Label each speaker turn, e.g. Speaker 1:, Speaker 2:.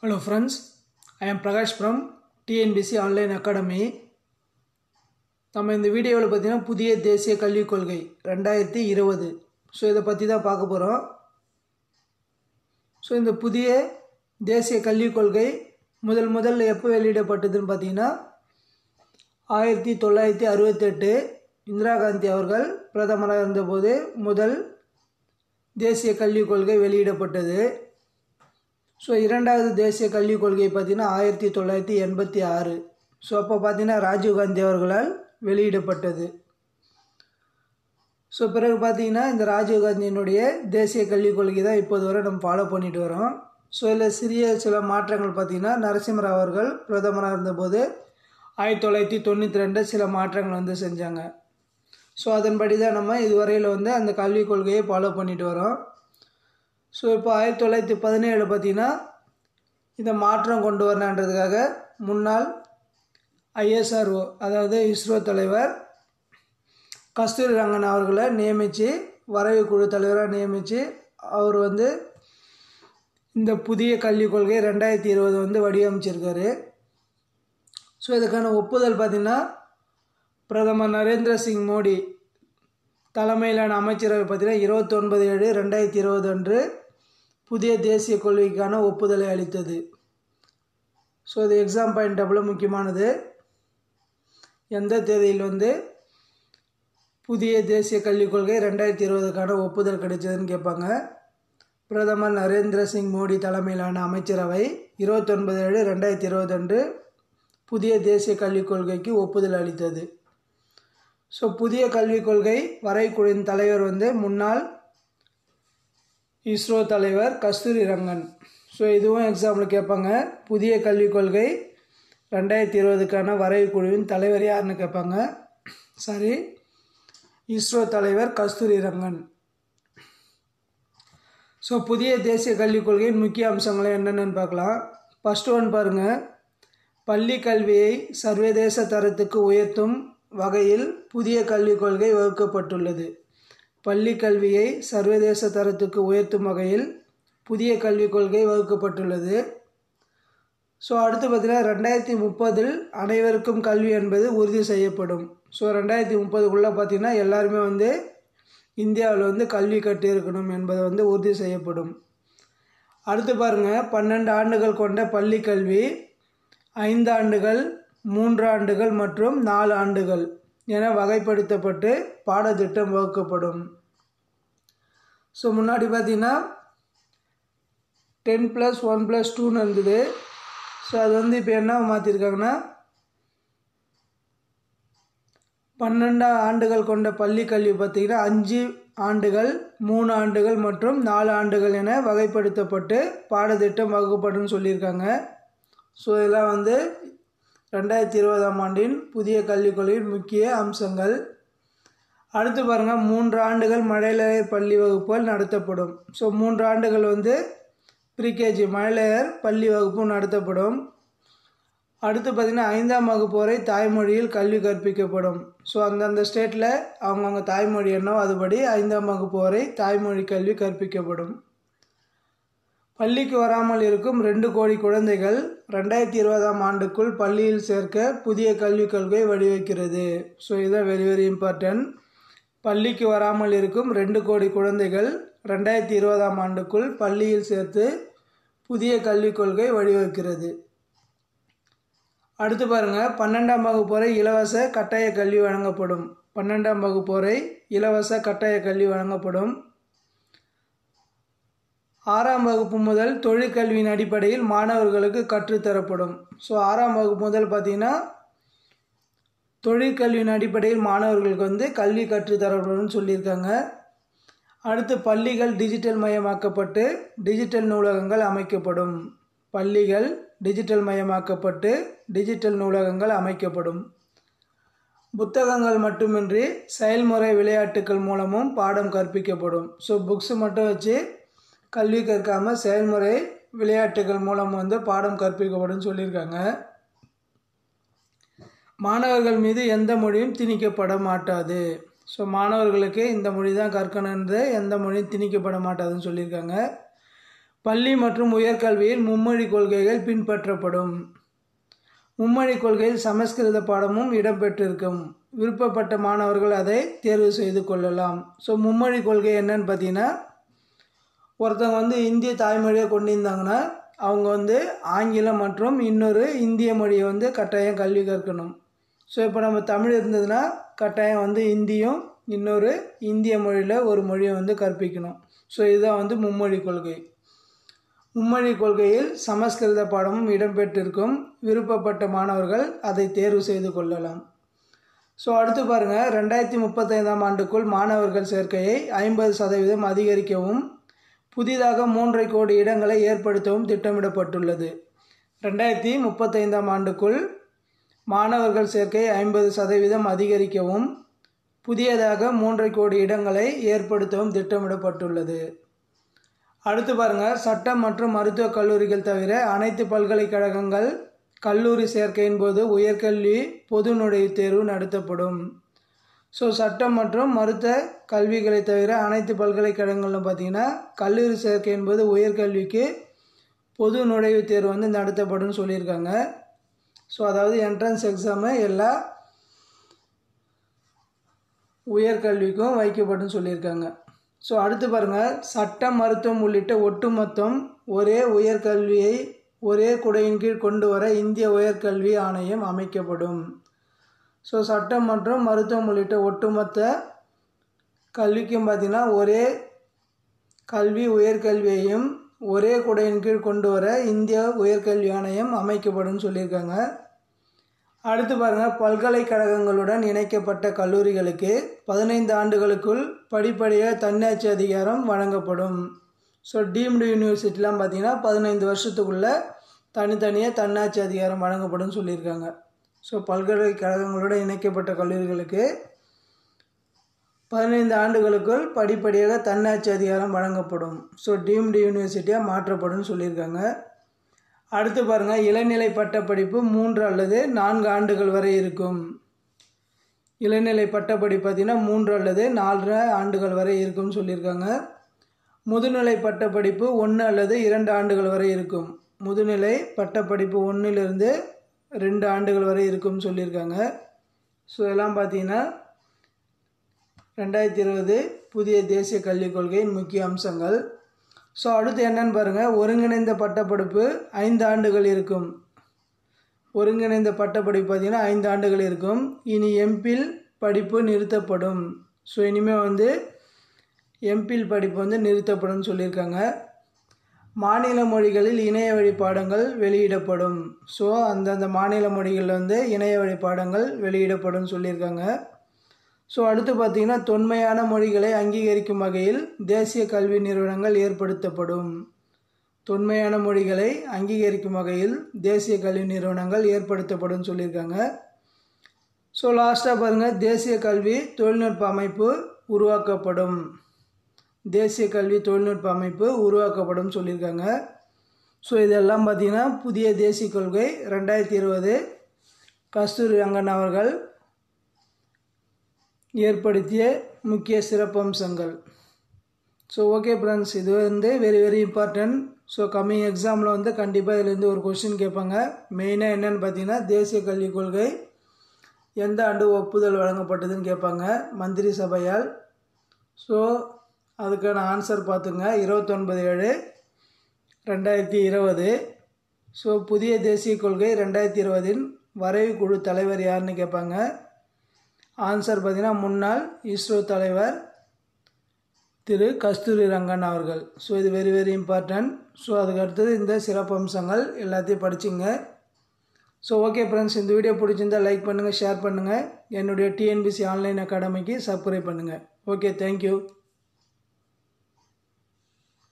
Speaker 1: Hello friends, I am Prakash from TNBC Online Academy. நம்ம இந்த வீடியோவில் பார்த்தீங்கன்னா புதிய தேசிய கல்விக் கொள்கை ரெண்டாயிரத்தி இருபது ஸோ இதை பற்றி தான் பார்க்க போகிறோம் ஸோ இந்த புதிய தேசிய கல்விக் கொள்கை முதல் முதல்ல எப்போ வெளியிடப்பட்டதுன்னு பார்த்தீங்கன்னா ஆயிரத்தி தொள்ளாயிரத்தி அறுபத்தெட்டு இந்திரா காந்தி அவர்கள் பிரதமராக இருந்தபோது முதல் தேசிய கல்விக் கொள்கை வெளியிடப்பட்டது ஸோ இரண்டாவது தேசிய கல்விக் கொள்கை பார்த்தீங்கன்னா ஆயிரத்தி தொள்ளாயிரத்தி எண்பத்தி ஆறு ஸோ அப்போ பார்த்தீங்கன்னா ராஜீவ்காந்தி அவர்களால் வெளியிடப்பட்டது ஸோ பிறகு பார்த்தீங்கன்னா இந்த ராஜீவ்காந்தியினுடைய தேசிய கல்விக் கொள்கை தான் இப்போது வரை நம்ம ஃபாலோ பண்ணிட்டு வரோம் ஸோ இதில் சிறிய சில மாற்றங்கள் பார்த்தீங்கன்னா நரசிம்மராவ் அவர்கள் பிரதமராக இருந்தபோது ஆயிரத்தி தொள்ளாயிரத்தி தொண்ணூற்றி ரெண்டு சில மாற்றங்கள் வந்து செஞ்சாங்க ஸோ அதன்படி தான் நம்ம இதுவரையில் வந்து அந்த கல்விக் கொள்கையை ஃபாலோ பண்ணிட்டு வரோம் ஸோ இப்போ ஆயிரத்தி தொள்ளாயிரத்தி பதினேழு பார்த்தீங்கன்னா இந்த மாற்றம் கொண்டு வரணுன்றதுக்காக முன்னாள் ஐஎஸ்ஆர்ஓ அதாவது இஸ்ரோ தலைவர் கஸ்தூரி ரங்கன் அவர்களை நியமித்து வரைவு குழு தலைவராக நியமித்து அவர் வந்து இந்த புதிய கல்விக் கொள்கை ரெண்டாயிரத்தி இருபது வந்து வடிவமைச்சிருக்காரு ஸோ இதுக்கான ஒப்புதல் பார்த்திங்கன்னா பிரதமர் நரேந்திர சிங் மோடி தலைமையிலான அமைச்சரவை பார்த்தீங்கன்னா இருபத்தொன்பது ஏழு ரெண்டாயிரத்தி இருபது அன்று புதிய தேசிய கொள்கைக்கான ஒப்புதலை அளித்தது ஸோ இது எக்ஸாம் பாயிண்ட் டபுள் முக்கியமானது எந்த தேதியில் வந்து புதிய தேசிய கல்விக் கொள்கை ரெண்டாயிரத்தி இருபதுக்கான ஒப்புதல் கிடைச்சதுன்னு கேட்பாங்க பிரதமர் நரேந்திர சிங் மோடி தலைமையிலான அமைச்சரவை இருபத்தொன்பது ஏழு ரெண்டாயிரத்தி இருபது அன்று புதிய தேசிய கல்விக் கொள்கைக்கு ஒப்புதல் அளித்தது ஸோ புதிய கல்விக் கொள்கை வரைக்குழுவின் தலைவர் வந்து முன்னாள் இஸ்ரோ தலைவர் கஸ்தூரி ரங்கன் ஸோ இதுவும் எக்ஸாம்பிள் கேட்பாங்க புதிய கல்விக் கொள்கை ரெண்டாயிரத்தி இருபதுக்கான வரைவு குழுவின் தலைவர் யாருன்னு கேட்பாங்க சரி இஸ்ரோ தலைவர் கஸ்தூரி ரங்கன் ஸோ புதிய தேசிய கல்விக் கொள்கையின் முக்கிய அம்சங்களை என்னென்னு பார்க்கலாம் ஃபஸ்ட்டு ஒன் பாருங்கள் பள்ளி கல்வியை சர்வதேச தரத்துக்கு உயர்த்தும் வகையில் புதிய கல்விக் கொள்கை வகுக்கப்பட்டுள்ளது பள்ளி கல்வியை சர்வதேச தரத்துக்கு உயர்த்தும் வகையில் புதிய கல்விக் கொள்கை வகுக்கப்பட்டுள்ளது ஸோ அடுத்து பார்த்தீங்கன்னா ரெண்டாயிரத்தி முப்பதில் அனைவருக்கும் கல்வி என்பது உறுதி செய்யப்படும் ஸோ ரெண்டாயிரத்தி முப்பதுக்குள்ளே பார்த்தீங்கன்னா எல்லாருமே வந்து இந்தியாவில் வந்து கல்வி கற்று இருக்கணும் என்பது வந்து உறுதி செய்யப்படும் அடுத்து பாருங்கள் பன்னெண்டு ஆண்டுகள் கொண்ட பள்ளி கல்வி ஐந்து ஆண்டுகள் மூன்று ஆண்டுகள் மற்றும் நாலு ஆண்டுகள் என வகைப்படுத்தப்பட்டு பாடத்திட்டம் வகுக்கப்படும் ஸோ முன்னாடி பார்த்தீங்கன்னா டென் ப்ளஸ் ஒன் ப்ளஸ் டூன்னு இருந்தது ஸோ அது வந்து இப்போ என்ன மாற்றிருக்காங்கன்னா பன்னெண்டு ஆண்டுகள் கொண்ட பள்ளி கல்வி பார்த்திங்கன்னா அஞ்சு ஆண்டுகள் மூணு ஆண்டுகள் மற்றும் நாலு ஆண்டுகள் என வகைப்படுத்தப்பட்டு பாடத்திட்டம் வகுக்கப்படும் சொல்லியிருக்காங்க ஸோ இதெல்லாம் வந்து ரெண்டாயிரத்தி இருபதாம் ஆண்டின் புதிய கல்விக் கொள்கையின் முக்கிய அம்சங்கள் அடுத்து பாருங்கள் மூன்று ஆண்டுகள் மழலையர் பள்ளி வகுப்புகள் நடத்தப்படும் ஸோ மூன்று ஆண்டுகள் வந்து ப்ரீகேஜி மழலையர் பள்ளி வகுப்பும் நடத்தப்படும் அடுத்து பார்த்திங்கன்னா ஐந்தாம் வகுப்பு வரை தாய்மொழியில் கல்வி கற்பிக்கப்படும் ஸோ அந்தந்த ஸ்டேட்டில் அவங்கவுங்க தாய்மொழி என்னவோ அதுபடி ஐந்தாம் வகுப்பு வரை தாய்மொழி கல்வி கற்பிக்கப்படும் பள்ளிக்கு வராமல் இருக்கும் ரெண்டு கோடி குழந்தைகள் ரெண்டாயிரத்தி இருபதாம் ஆண்டுக்குள் பள்ளியில் சேர்க்க புதிய கல்விக் கொள்கை வடிவமைக்கிறது ஸோ இதுதான் வெரி வெரி இம்பார்ட்டன்ட் பள்ளிக்கு வராமல் இருக்கும் ரெண்டு கோடி குழந்தைகள் ரெண்டாயிரத்தி இருபதாம் ஆண்டுக்குள் பள்ளியில் சேர்த்து புதிய கல்விக் கொள்கை வடிவமைக்கிறது அடுத்து பாருங்கள் பன்னெண்டாம் வகுப்பு வரை இலவச கட்டாய கல்வி வழங்கப்படும் பன்னெண்டாம் வகுப்பு வரை இலவச கட்டாய கல்வி வழங்கப்படும் ஆறாம் வகுப்பு முதல் தொழிற்கல்வியின் அடிப்படையில் மாணவர்களுக்கு கற்றுத்தரப்படும் ஸோ ஆறாம் வகுப்பு முதல் பார்த்திங்கன்னா தொழிற்கல்வியின் அடிப்படையில் மாணவர்களுக்கு வந்து கல்வி கற்றுத்தரப்படும் சொல்லியிருக்காங்க அடுத்து பள்ளிகள் டிஜிட்டல் மயமாக்கப்பட்டு டிஜிட்டல் நூலகங்கள் அமைக்கப்படும் பள்ளிகள் டிஜிட்டல் மயமாக்கப்பட்டு டிஜிட்டல் நூலகங்கள் அமைக்கப்படும் புத்தகங்கள் மட்டுமின்றி செயல்முறை விளையாட்டுகள் மூலமும் பாடம் கற்பிக்கப்படும் ஸோ புக்ஸ் மட்டும் வச்சு கல்வி கற்காமல் செயல்முறை விளையாட்டுகள் மூலம் வந்து பாடம் கற்பிக்கப்படும் சொல்லியிருக்காங்க மாணவர்கள் மீது எந்த மொழியும் திணிக்கப்பட மாட்டாது ஸோ மாணவர்களுக்கு இந்த மொழி தான் கற்கணுன்ற எந்த மொழியும் திணிக்கப்பட மாட்டாதுன்னு சொல்லியிருக்காங்க பள்ளி மற்றும் உயர்கல்வியில் மும்மொழி கொள்கைகள் பின்பற்றப்படும் மும்மொழி கொள்கையில் சமஸ்கிருத பாடமும் இடம்பெற்றிருக்கும் விருப்பப்பட்ட மாணவர்கள் அதை தேர்வு செய்து கொள்ளலாம் ஸோ மும்மொழி கொள்கை என்னன்னு பார்த்தீங்கன்னா ஒருத்தவங்க வந்து இந்திய தாய்மொழியை கொண்டிருந்தாங்கன்னா அவங்க வந்து ஆங்கிலம் மற்றும் இன்னொரு இந்திய மொழியை வந்து கட்டாயம் கல்வி கற்கணும் ஸோ இப்போ நம்ம தமிழ் இருந்ததுன்னா கட்டாயம் வந்து இந்தியும் இன்னொரு இந்திய மொழியில் ஒரு மொழியை வந்து கற்பிக்கணும் ஸோ இதுதான் வந்து மும்மொழி கொள்கை மும்மொழி கொள்கையில் சமஸ்கிருத பாடமும் இடம்பெற்றிருக்கும் விருப்பப்பட்ட மாணவர்கள் அதை தேர்வு செய்து கொள்ளலாம் ஸோ அடுத்து பாருங்கள் ரெண்டாயிரத்தி முப்பத்தைந்தாம் ஆண்டுக்குள் மாணவர்கள் சேர்க்கையை ஐம்பது சதவீதம் அதிகரிக்கவும் புதிதாக மூன்றரை கோடி இடங்களை ஏற்படுத்தவும் திட்டமிடப்பட்டுள்ளது ரெண்டாயிரத்தி முப்பத்தைந்தாம் ஆண்டுக்குள் மாணவர்கள் சேர்க்கை ஐம்பது சதவீதம் அதிகரிக்கவும் புதியதாக மூன்றரை கோடி இடங்களை ஏற்படுத்தவும் திட்டமிடப்பட்டுள்ளது அடுத்து பாருங்கள் சட்டம் மற்றும் மருத்துவக் கல்லூரிகள் தவிர அனைத்து பல்கலைக்கழகங்கள் கல்லூரி சேர்க்கையின் போது உயர்கல்வி பொது நுழைவுத் தேர்வு நடத்தப்படும் ஸோ சட்டம் மற்றும் மருத்துவ கல்விகளை தவிர அனைத்து பல்கலைக்கழகங்களிலும் பார்த்தீங்கன்னா கல்லூரி சேர்க்கை என்பது உயர்கல்விக்கு பொது நுழைவுத் தேர்வு வந்து நடத்தப்படும் சொல்லியிருக்காங்க ஸோ அதாவது என்ட்ரன்ஸ் எக்ஸாமு எல்லா உயர்கல்விக்கும் வைக்கப்படும் சொல்லியிருக்காங்க ஸோ அடுத்து பாருங்கள் சட்டம் மருத்துவம் உள்ளிட்ட ஒட்டுமொத்தம் ஒரே உயர்கல்வியை ஒரே குடையின் கீழ் கொண்டு வர இந்திய உயர்கல்வி ஆணையம் அமைக்கப்படும் ஸோ சட்டம் மற்றும் மருத்துவம் உள்ளிட்ட ஒட்டுமொத்த கல்விக்கும் பார்த்திங்கன்னா ஒரே கல்வி உயர்கல்வியையும் ஒரே குடையின் கீழ் கொண்டு வர இந்திய உயர்கல்வி ஆணையம் அமைக்கப்படும் சொல்லியிருக்காங்க அடுத்து பாருங்கள் பல்கலைக்கழகங்களுடன் இணைக்கப்பட்ட கல்லூரிகளுக்கு பதினைந்து ஆண்டுகளுக்குள் படிப்படியாக தன்னாட்சி அதிகாரம் வழங்கப்படும் ஸோ டீம்டு யூனிவர்சிட்டிலாம் பார்த்திங்கன்னா பதினைந்து வருஷத்துக்குள்ளே தனித்தனியாக தன்னாட்சி அதிகாரம் வழங்கப்படும் சொல்லியிருக்காங்க ஸோ பல்கலைக்கழகங்களுடன் இணைக்கப்பட்ட கல்லூரிகளுக்கு பதினைந்து ஆண்டுகளுக்குள் படிப்படியாக தன்னாட்சி அதிகாரம் வழங்கப்படும் ஸோ டீம்டு யூனிவர்சிட்டியாக மாற்றப்படும் சொல்லியிருக்காங்க அடுத்து பாருங்கள் இளநிலை பட்டப்படிப்பு மூன்று அல்லது நான்கு ஆண்டுகள் வரை இருக்கும் இளநிலை பட்டப்படிப்பு பார்த்திங்கன்னா மூன்று அல்லது நாலு ஆண்டுகள் வரை இருக்கும்னு சொல்லியிருக்காங்க முதுநிலை பட்டப்படிப்பு ஒன்று அல்லது இரண்டு ஆண்டுகள் வரை இருக்கும் முதுநிலை பட்டப்படிப்பு ஒன்றிலிருந்து ரெண்டு ஆண்டுகள் வரை இருக்கும்னு சொல்லியிருக்காங்க ஸோ இதெல்லாம் பார்த்தீங்கன்னா ரெண்டாயிரத்தி இருபது புதிய தேசிய கல்விக் கொள்கையின் முக்கிய அம்சங்கள் ஸோ அடுத்து என்னன்னு பாருங்கள் ஒருங்கிணைந்த பட்டப்படிப்பு ஐந்து ஆண்டுகள் இருக்கும் ஒருங்கிணைந்த பட்டப்படிப்பு பார்த்திங்கன்னா ஐந்து ஆண்டுகள் இருக்கும் இனி எம்பில் படிப்பு நிறுத்தப்படும் ஸோ இனிமேல் வந்து எம்பில் படிப்பு வந்து நிறுத்தப்படும் சொல்லியிருக்காங்க மாநில மொழிகளில் இணைய வழி பாடங்கள் வெளியிடப்படும் ஸோ அந்தந்த மாநில மொழிகளில் வந்து இணைய வழி பாடங்கள் வெளியிடப்படும் சொல்லியிருக்காங்க ஸோ அடுத்து பார்த்திங்கன்னா தொன்மையான மொழிகளை அங்கீகரிக்கும் வகையில் தேசிய கல்வி நிறுவனங்கள் ஏற்படுத்தப்படும் தொன்மையான மொழிகளை அங்கீகரிக்கும் வகையில் தேசிய கல்வி நிறுவனங்கள் ஏற்படுத்தப்படும் சொல்லியிருக்காங்க ஸோ லாஸ்ட்டாக பாருங்கள் தேசிய கல்வி தொழில்நுட்ப அமைப்பு உருவாக்கப்படும் தேசிய கல்வி தொழில்நுட்ப அமைப்பு உருவாக்கப்படும் சொல்லியிருக்காங்க ஸோ இதெல்லாம் பார்த்திங்கன்னா புதிய தேசிய கொள்கை ரெண்டாயிரத்தி இருபது கஸ்தூரி ரங்கன் அவர்கள் ஏற்படுத்திய முக்கிய சிறப்பம்சங்கள் ஸோ ஓகே ஃப்ரெண்ட்ஸ் இது வந்து very very important so coming எக்ஸாமில் வந்து கண்டிப்பாக இதுலேருந்து ஒரு கொஷின் கேட்பாங்க மெயினாக என்னென்னு பார்த்தீங்கன்னா தேசிய கல்விக் கொள்கை எந்த ஆண்டு ஒப்புதல் வழங்கப்பட்டதுன்னு கேட்பாங்க மந்திரி சபையால் ஸோ அதுக்கான ஆன்சர் பார்த்துங்க இருபத்தொன்பது ஏழு ரெண்டாயிரத்தி இருபது ஸோ புதிய தேசிய கொள்கை ரெண்டாயிரத்தி இருபதின் வரைவு குழு தலைவர் யாருன்னு கேட்பாங்க ஆன்சர் பார்த்தீங்கன்னா முன்னாள் இஸ்ரோ தலைவர் திரு கஸ்தூரி ரங்கன் அவர்கள் ஸோ இது வெரி வெரி இம்பார்ட்டன்ட் ஸோ அதுக்கு அடுத்தது இந்த சிறப்பம்சங்கள் எல்லாத்தையும் படிச்சுங்க ஸோ ஓகே ஃப்ரெண்ட்ஸ் இந்த வீடியோ பிடிச்சிருந்தால் லைக் பண்ணுங்கள் ஷேர் பண்ணுங்கள் என்னுடைய டிஎன்பிசி ஆன்லைன் அகாடமிக்கு சப்ஸ்கிரைப் பண்ணுங்கள் ஓகே தேங்க்யூ